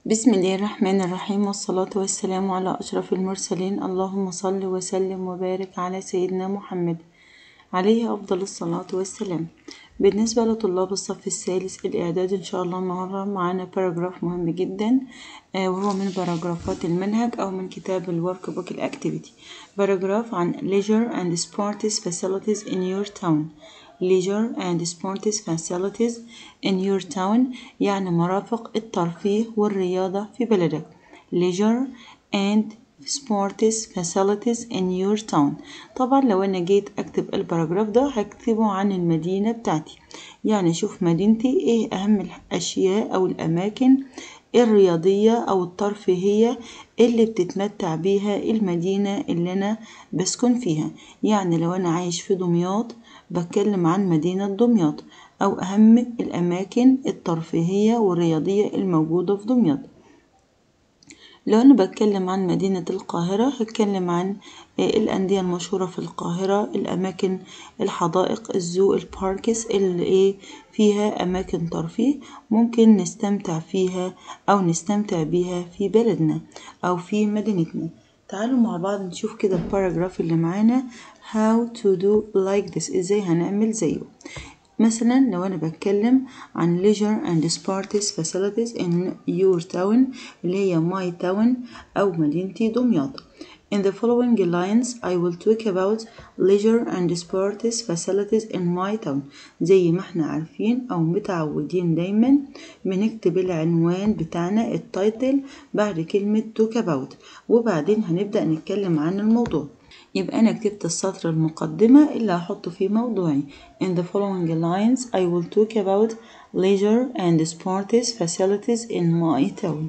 بسم الله الرحمن الرحيم والصلاة والسلام على أشرف المرسلين اللهم صل وسلم وبارك على سيدنا محمد عليه أفضل الصلاة والسلام بالنسبة لطلاب الصف الثالث الإعداد إن شاء الله النهاردة معانا باراجراف مهم جدا آه، وهو من باراجرافات المنهج أو من كتاب الورك بوك الأكتيفيتي باراجراف عن leisure and sports facilities in your town leisure and sports facilities in your town يعني مرافق الترفيه والرياضة في بلدك leisure and sports facilities in your town طبعا لو أنا جيت أكتب الباراجراف ده هكتبه عن المدينة بتاعتي يعني شوف مدينتي إيه أهم الأشياء أو الأماكن الرياضية أو الترفيهية اللي بتتمتع بيها المدينة اللي أنا بسكن فيها يعني لو أنا عايش في دمياط بتكلم عن مدينة دمياط أو أهم الأماكن الترفيهية والرياضية الموجودة في دمياط لو أنا بتكلم عن مدينة القاهرة هتكلم عن الأندية المشهورة في القاهرة الأماكن الحدائق الزو الباركس اللي إيه فيها أماكن ترفيه ممكن نستمتع فيها أو نستمتع بيها في بلدنا أو في مدينتنا تعالوا مع بعض نشوف كده الباراجراف اللي معانا how to do like this إزاي هنعمل زيه مثلا لو أنا بتكلم عن leisure and sports facilities in your town اللي هي my town أو مدينتي دمياط In the following lines I will talk about leisure and sports facilities in my town زي ما احنا عارفين أو متعودين دايما بنكتب العنوان بتاعنا التايتل بعد كلمة talk about وبعدين هنبدأ نتكلم عن الموضوع يبقى أنا كتبت السطر المقدمة اللي هحطه في موضوعي In the following lines I will talk about leisure and sports facilities in my town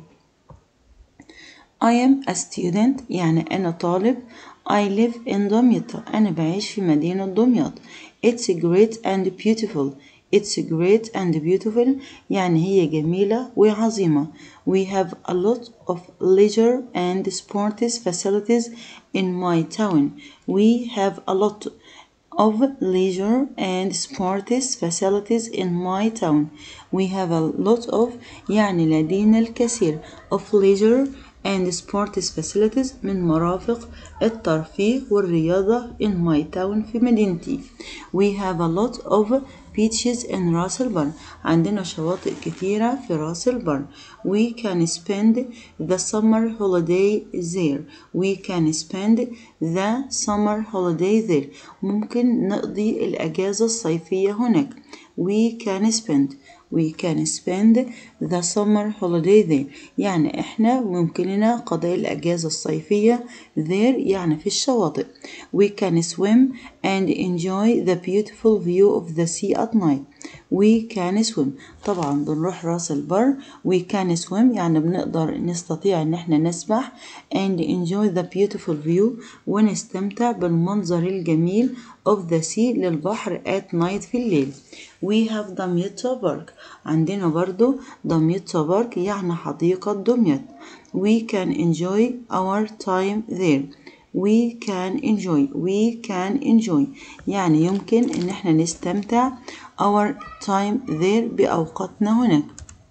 I am a student يعني أنا طالب I live in دمياط أنا بعيش في مدينة دمياط It's great and beautiful It's great and beautiful يعني هي جميلة وعظيمة We have a lot of leisure and sports facilities in my town We have a lot of leisure and sports facilities in my town We have a lot of يعني لدينا الكثير of leisure and sports facilities من مرافق الترفيه والرياضة in my town في مدينتي. We have a lot of beaches in راس البر. عندنا شواطئ كتيرة في راس البر. We can spend the summer holiday there. We can spend the summer holiday there. ممكن نقضي الأجازة الصيفية هناك. We can spend we can spend the summer holiday there يعني احنا ممكن لنا قضاء الأجازة الصيفية there يعني في الشواطئ we can swim and enjoy the beautiful view of the sea at night we can swim طبعا بنروح راس البر we can swim يعني بنقدر نستطيع ان احنا نسبح and enjoy the beautiful view ونستمتع بالمنظر الجميل of the sea للبحر at night في الليل we have دمياط بارك عندنا برضو دمياط بارك يعني حديقة دمياط we can enjoy our time there we can enjoy we can enjoy يعني يمكن ان احنا نستمتع our time there بأوقاتنا هناك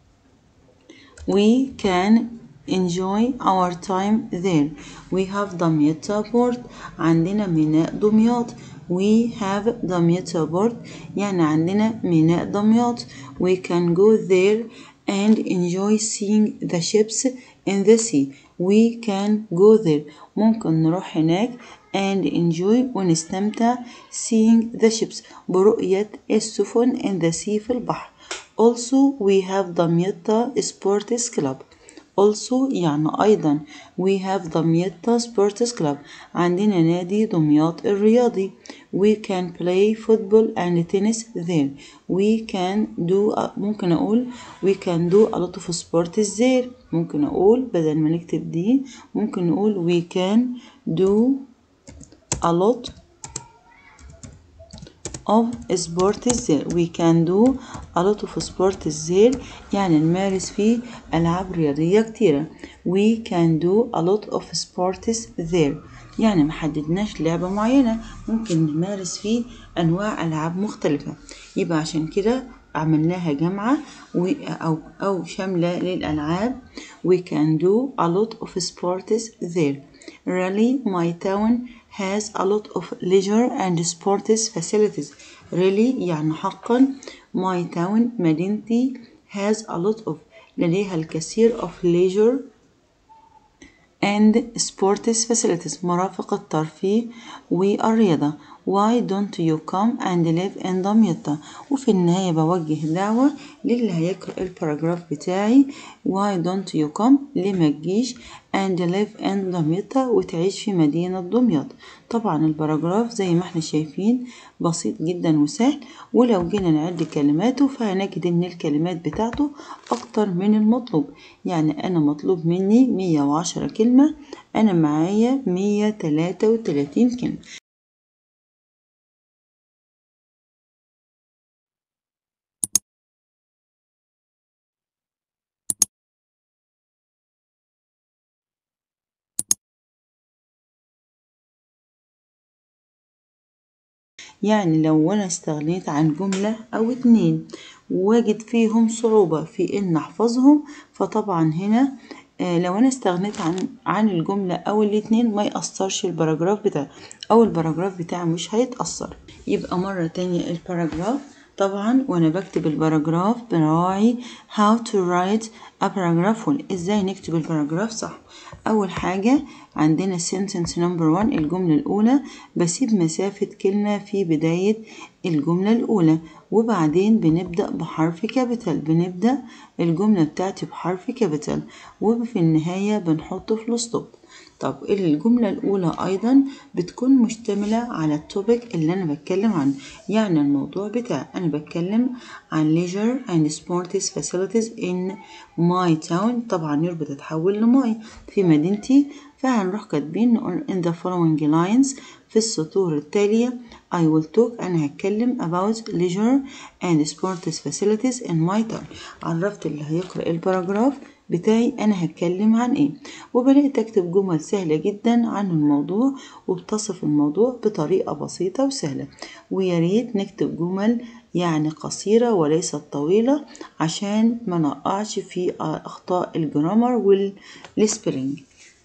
we can enjoy our time there we have دمياط port عندنا ميناء دمياط we have دمياط port يعني عندنا ميناء دمياط we can go there and enjoy seeing the ships in the sea we can go there ممكن نروح هناك and enjoy ونستمتع seeing the ships برؤية السفن in the sea في البحر also we have دمياط sports club also يعني أيضا we have دمياط sports club عندنا نادي دمياط الرياضي we can play football and tennis there we can do ممكن أقول we can do a lot of sports there ممكن أقول بدل ما نكتب دي ممكن نقول we can do a lot of sports there we can do a lot of sports there يعني نمارس فيه ألعاب رياضية كتيرة we can do a lot of sports there يعني محددناش لعبة معينة ممكن نمارس فيه أنواع ألعاب مختلفة يبقى عشان كده عملناها جامعة و أو أو شاملة للألعاب we can do a lot of sports there really my town has a lot of leisure and sports facilities really يعني حقا my town مدينتي has a lot of لديها الكثير of leisure and sports facilities مرافق الترفيه والرياضة why don't you come and live in دمياط وفي النهاية بوجه دعوة للي هيقرأ الباراجراف بتاعي why don't you come ليه ما تجيش and live in دمياط وتعيش في مدينة دمياط طبعا الباراجراف زي ما احنا شايفين بسيط جدا وسهل ولو جينا نعد كلماته فهنجد ان الكلمات بتاعته اكتر من المطلوب يعني انا مطلوب مني 110 كلمة انا معايا 133 كلمة يعني لو أنا استغنيت عن جملة أو اتنين واجد فيهم صعوبة في إن أحفظهم فطبعا هنا آه، لو أنا استغنيت عن عن الجملة أو الاتنين ما يأثرش الباراجراف بتاعي أو الباراجراف بتاعي مش هيتأثر يبقى مرة تانية الباراجراف طبعا وانا بكتب الباراجراف براعي how to write a paragraph well. ازاي نكتب الباراجراف صح اول حاجة عندنا sentence number one الجملة الاولى بسيب مسافة كلمة في بداية الجملة الاولى وبعدين بنبدأ بحرف كابيتال بنبدأ الجملة بتاعتي بحرف كابيتال وفي النهاية بنحط فول ستوب طب الجملة الأولى أيضا بتكون مشتملة على التوبيك اللي أنا بتكلم عنه يعني الموضوع بتاعي أنا بتكلم عن leisure and sports facilities in my town طبعا يربط تتحول لماي في مدينتي فهنروح كاتبين نقول in the following lines في السطور التالية I will talk أنا هتكلم about leisure and sports facilities in my town عرفت اللي هيقرأ الباراجراف بتاعي أنا هتكلم عن إيه وبدأت أكتب جمل سهلة جدا عن الموضوع وبتصف الموضوع بطريقة بسيطة وسهلة ويا ريت نكتب جمل يعني قصيرة وليست طويلة عشان ما نقعش في أخطاء الجرامر والسبيلنج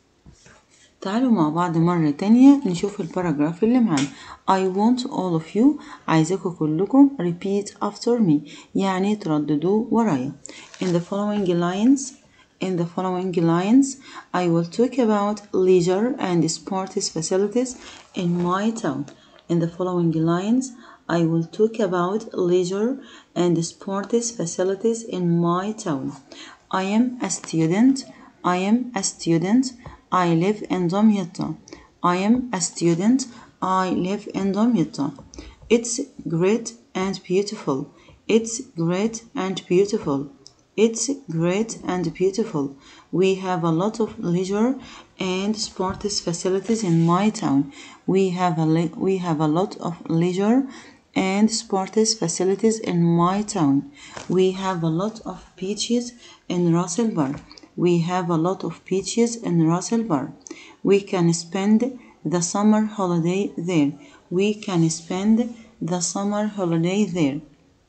تعالوا مع بعض مرة تانية نشوف الباراجراف اللي معانا I want all of you عايزاكم كلكم repeat after me يعني ترددوا ورايا In the following lines In the following lines I will talk about leisure and sports facilities in my town In the following lines I will talk about leisure and sports facilities in my town I am a student I am a student I live in Damietta. I am a student. I live in Damietta. It's great and beautiful. It's great and beautiful. It's great and beautiful. We have a lot of leisure and sports facilities in my town. We have a we have a lot of leisure and sports facilities in my town. We have a lot of beaches in Russell Bar. We have a lot of beaches in Russell Bar. We can spend the summer holiday there. We can spend the summer holiday there.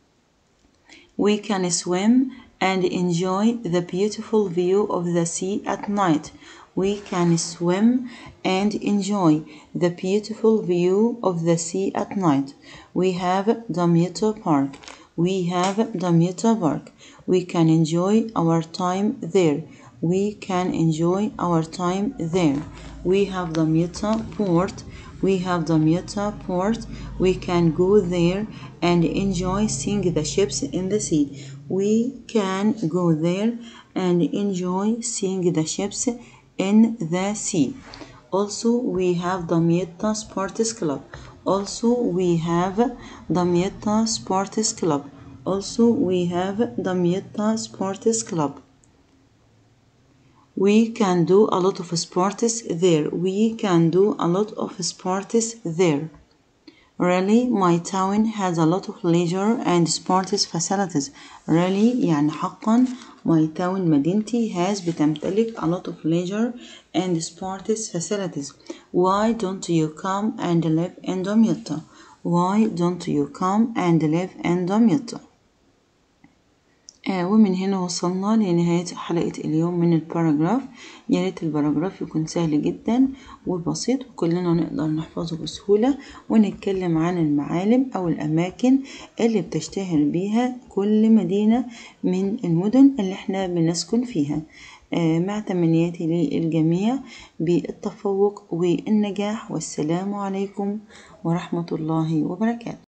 We can swim and enjoy the beautiful view of the sea at night. We can swim and enjoy the beautiful view of the sea at night. We have Damietta Park. We have Damietta Park. We can enjoy our time there. We can enjoy our time there. We have Damietta Port. We have Damietta Port. We can go there and enjoy seeing the ships in the sea. We can go there and enjoy seeing the ships in the sea. Also, we have Damietta Sports Club. Also, we have Damietta Sports Club. Also, we have Damietta Sports Club. We can do a lot of sports there. We can do a lot of sports there. Really, my town has a lot of leisure and sports facilities. Really يعني حقا my town مدينتي has بتمتلك a lot of leisure and sports facilities. Why don't you come and live in دمياط? Why don't you come and live in دمياط? آه ومن هنا وصلنا لنهاية حلقة اليوم من الباراجراف يا ريت الباراجراف يكون سهل جدا وبسيط وكلنا نقدر نحفظه بسهولة ونتكلم عن المعالم أو الأماكن اللي بتشتهر بيها كل مدينة من المدن اللي احنا بنسكن فيها آه مع تمنياتي للجميع بالتفوق والنجاح والسلام عليكم ورحمة الله وبركاته